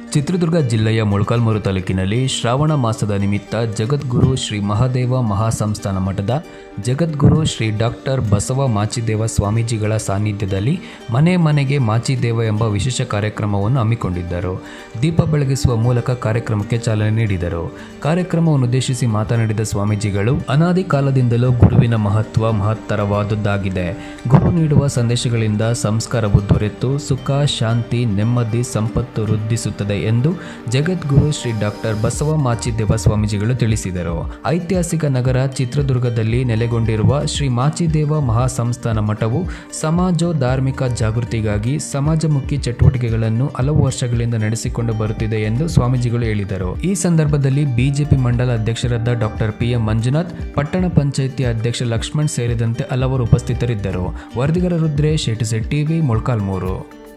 ಚಿತ್ರದುರ್ಗ ಜಿಲ್ಲೆಯ ಮೊಳಕಾಲ್ಮೂರು ತಾಲೂಕಿನಲ್ಲಿ ಶ್ರಾವಣ ಮಾಸದ ನಿಮಿತ್ತ ಜಗದ್ಗುರು ಶ್ರೀ ಮಹಾದೇವ ಮಹಾಸಂಸ್ಥಾನ ಮಠದ ಜಗದ್ಗುರು ಶ್ರೀ ಡಾಕ್ಟರ್ ಬಸವ ಮಾಚಿದೇವ ಸ್ವಾಮೀಜಿಗಳ ಸಾನ್ನಿಧ್ಯದಲ್ಲಿ ಮನೆ ಮನೆಗೆ ಮಾಚಿದೇವ ಎಂಬ ವಿಶೇಷ ಕಾರ್ಯಕ್ರಮವನ್ನು ಹಮ್ಮಿಕೊಂಡಿದ್ದರು ದೀಪ ಬೆಳಗಿಸುವ ಮೂಲಕ ಕಾರ್ಯಕ್ರಮಕ್ಕೆ ಚಾಲನೆ ನೀಡಿದರು ಕಾರ್ಯಕ್ರಮವನ್ನು ಉದ್ದೇಶಿಸಿ ಮಾತನಾಡಿದ ಸ್ವಾಮೀಜಿಗಳು ಅನಾದಿ ಕಾಲದಿಂದಲೂ ಗುರುವಿನ ಮಹತ್ವ ಮಹತ್ತರವಾದುದಾಗಿದೆ ಗುರು ನೀಡುವ ಸಂದೇಶಗಳಿಂದ ಸಂಸ್ಕಾರವು ದೊರೆತು ಸುಖ ಶಾಂತಿ ನೆಮ್ಮದಿ ಸಂಪತ್ತು ವೃದ್ಧಿಸುತ್ತದೆ ಎಂದು ಜಗದ್ಗುರು ಶ್ರೀ ಡಾಕ್ಟರ್ ಬಸವ ಮಾಚಿದೇವ ಸ್ವಾಮೀಜಿಗಳು ತಿಳಿಸಿದರು ಐತಿಹಾಸಿಕ ನಗರ ಚಿತ್ರದುರ್ಗದಲ್ಲಿ ನೆಲೆಗೊಂಡಿರುವ ಶ್ರೀ ಮಾಚಿದೇವ ಮಹಾಸಂಸ್ಥಾನ ಮಠವು ಸಮಾಜೋ ಧಾರ್ಮಿಕ ಜಾಗೃತಿಗಾಗಿ ಸಮಾಜಮುಖಿ ಚಟುವಟಿಕೆಗಳನ್ನು ಹಲವು ವರ್ಷಗಳಿಂದ ನಡೆಸಿಕೊಂಡು ಬರುತ್ತಿದೆ ಎಂದು ಸ್ವಾಮೀಜಿಗಳು ಹೇಳಿದರು ಈ ಸಂದರ್ಭದಲ್ಲಿ ಬಿಜೆಪಿ ಮಂಡಲ ಅಧ್ಯಕ್ಷರಾದ ಡಾಕ್ಟರ್ ಪಿ ಎಂ ಮಂಜುನಾಥ್ ಪಟ್ಟಣ ಪಂಚಾಯಿತಿ ಅಧ್ಯಕ್ಷ ಲಕ್ಷ್ಮಣ್ ಸೇರಿದಂತೆ ಹಲವರು ಉಪಸ್ಥಿತರಿದ್ದರು ವರದಿಗಾರ ರುದ್ರೇಶ್ ಎಟಿಸೆಟ್ ಟಿವಿ ಮೊಳಕಾಲ್ಮೂರು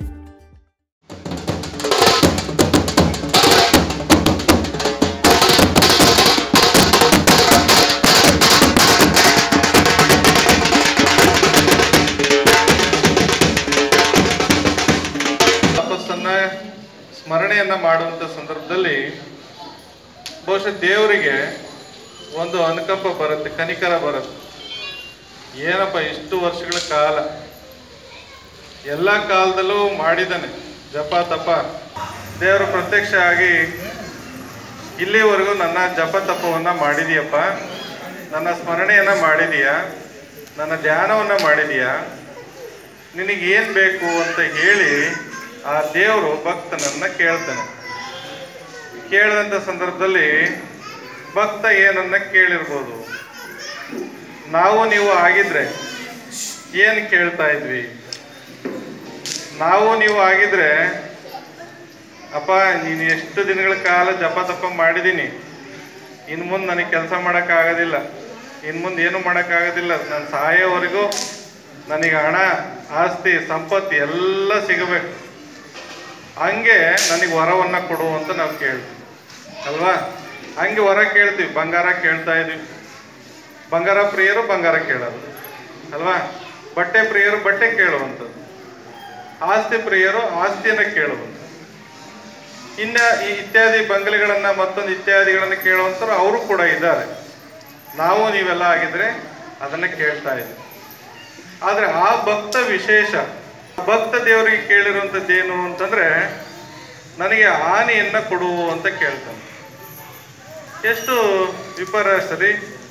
ತಪಸ್ಸನ್ನ ಸ್ಮರಣೆಯನ್ನ ಮಾಡುವಂಥ ಸಂದರ್ಭದಲ್ಲಿ ಬಹುಶಃ ದೇವರಿಗೆ ಒಂದು ಅನುಕಂಪ ಬರುತ್ತೆ ಕನಿಕರ ಬರುತ್ತೆ ಏನಪ್ಪ ಇಷ್ಟು ವರ್ಷಗಳ ಕಾಲ ಎಲ್ಲ ಕಾಲದಲ್ಲೂ ಮಾಡಿದ್ದಾನೆ ಜಪ ತಪ ದೇವರು ಪ್ರತ್ಯಕ್ಷ ಆಗಿ ಇಲ್ಲಿವರೆಗೂ ನನ್ನ ಜಪ ತಪವನ್ನ ಮಾಡಿದೀಯಪ್ಪ ನನ್ನ ಸ್ಮರಣೆಯನ್ನ ಮಾಡಿದೀಯಾ ನನ್ನ ಧ್ಯಾನವನ್ನ ಮಾಡಿದೀಯಾ ನಿನಗೆ ಏನು ಬೇಕು ಅಂತ ಹೇಳಿ ಆ ದೇವರು ಭಕ್ತನನ್ನ ಕೇಳ್ತಾನೆ ಕೇಳಿದಂಥ ಸಂದರ್ಭದಲ್ಲಿ ಭಕ್ತ ಏನನ್ನ ಕೇಳಿರ್ಬೋದು ನಾವು ನೀವು ಆಗಿದ್ರೆ ಏನು ಕೇಳ್ತಾ ಇದ್ವಿ ನಾವು ನೀವು ಆಗಿದ್ರೆ ಅಪ್ಪ ನೀನು ಎಷ್ಟು ದಿನಗಳ ಕಾಲ ಜಪ ತಪ ಮಾಡಿದ್ದೀನಿ ಇನ್ನು ಮುಂದೆ ನನಗೆ ಕೆಲಸ ಮಾಡೋಕ್ಕಾಗೋದಿಲ್ಲ ಇನ್ನು ಮುಂದೆ ಏನು ಮಾಡೋಕ್ಕಾಗೋದಿಲ್ಲ ನಾನು ಸಾಯೋವರೆಗೂ ನನಗೆ ಹಣ ಆಸ್ತಿ ಸಂಪತ್ತು ಎಲ್ಲ ಸಿಗಬೇಕು ಹಂಗೆ ನನಗೆ ವರವನ್ನು ಕೊಡು ಅಂತ ನಾವು ಕೇಳ್ತೀವಿ ಅಲ್ವಾ ಹಂಗೆ ವರ ಕೇಳ್ತೀವಿ ಬಂಗಾರ ಕೇಳ್ತಾ ಇದೀವಿ ಬಂಗಾರ ಪ್ರಿಯರು ಬಂಗಾರ ಕೇಳೋದು ಅಲ್ವಾ ಬಟ್ಟೆ ಪ್ರಿಯರು ಬಟ್ಟೆ ಕೇಳುವಂಥದ್ದು ಆಸ್ತಿ ಪ್ರಿಯರು ಆಸ್ತಿಯನ್ನ ಕೇಳುವಂಥದ್ದು ಇನ್ನ ಈ ಇತ್ಯಾದಿ ಬಂಗಲೆಗಳನ್ನ ಮತ್ತೊಂದು ಇತ್ಯಾದಿಗಳನ್ನ ಕೇಳುವಂಥವ್ರು ಅವರು ಕೂಡ ಇದ್ದಾರೆ ನಾವು ನೀವೆಲ್ಲ ಆಗಿದ್ರೆ ಅದನ್ನ ಕೇಳ್ತಾ ಇದ್ದೀವಿ ಆದ್ರೆ ಆ ಭಕ್ತ ವಿಶೇಷ ಭಕ್ತ ದೇವರಿಗೆ ಕೇಳಿರುವಂಥದ್ದು ಏನು ಅಂತಂದ್ರೆ ನನಗೆ ಹಾನಿಯನ್ನ ಕೊಡು ಅಂತ ಕೇಳ್ತಾನೆ ಎಷ್ಟು ವಿಪರ್ಯಾಸ ರೀ